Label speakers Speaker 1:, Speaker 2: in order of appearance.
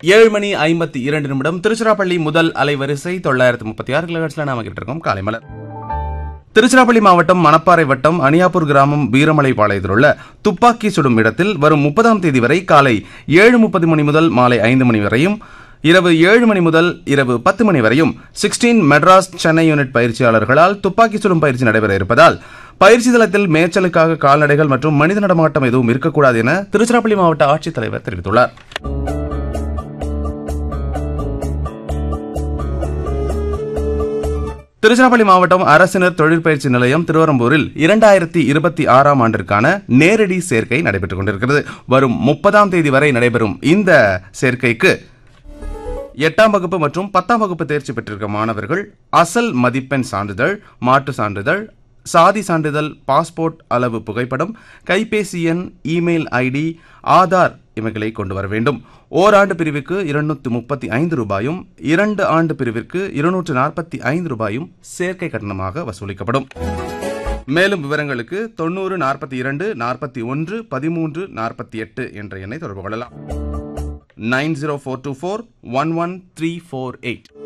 Speaker 1: ஏழு மணி ஐம்பத்தி இரண்டு நிமிடம் திருச்சிராப்பள்ளி முதல் அலைவரிசை தொள்ளாயிரத்து முப்பத்தி ஆறு கிலோஹெட்ஸ்ல நாம கிட்ட இருக்கோம் காலை மலர் திருச்சிராப்பள்ளி மாவட்டம் மணப்பாறை வட்டம் அணியாப்பூர் கிராமம் வீரமலை பாளையத்தில் உள்ள துப்பாக்கி சுடும் இடத்தில் வரும் முப்பதாம் தேதி வரை காலை ஏழு முப்பது மணி முதல் மாலை ஐந்து மணி வரையும் இரவு ஏழு மணி முதல் இரவு பத்து மணி வரையும் சிக்ஸ்டீன் மெட்ராஸ் சென்னை யூனிட் பயிற்சியாளர்களால் துப்பாக்கி சுடும் பயிற்சி நடைபெற இருப்பதால் பயிற்சி தளத்தில் மேய்ச்சலுக்காக கால்நடைகள் மற்றும் மனித நடமாட்டம் எதுவும் இருக்கக்கூடாது என திருச்சிராப்பள்ளி மாவட்ட ஆட்சித்தலைவர் தெரிவித்துள்ளார் திருச்சிராப்பள்ளி மாவட்டம் அரசினர் தொழிற்பயிற்சி நிலையம் திருவரம்பூரில் இரண்டாயிரத்தி இருபத்தி ஆறாம் ஆண்டிற்கான நேரடி சேர்க்கை நடைபெற்றுக் கொண்டிருக்கிறது வரும் முப்பதாம் தேதி வரை நடைபெறும் இந்த சேர்க்கைக்கு எட்டாம் வகுப்பு மற்றும் பத்தாம் வகுப்பு தேர்ச்சி பெற்றிருக்க மாணவர்கள் அசல் மதிப்பெண் சான்றிதழ் மாற்று சான்றிதழ் சாதி சான்றிதழ் பாஸ்போர்ட் அளவு புகைப்படம் கைபேசி எண் இமெயில் ஐடி ஆதார் இவைகளை கொண்டு வர வேண்டும் ஓராண்டு பிரிவுக்கு இருநூற்று முப்பத்தி ஐந்து ரூபாயும் இரண்டு ஆண்டு பிரிவிற்கு இருநூற்று நாற்பத்தி ஐந்து ரூபாயும் சேர்க்கை கட்டணமாக வசூலிக்கப்படும் மேலும் விவரங்களுக்கு தொண்ணூறு நாற்பத்தி இரண்டு நாற்பத்தி ஒன்று பதிமூன்று நாற்பத்தி எட்டு என்ற எண்ணை தொடர்பு கொள்ளலாம் nine zero four two four one one three four eight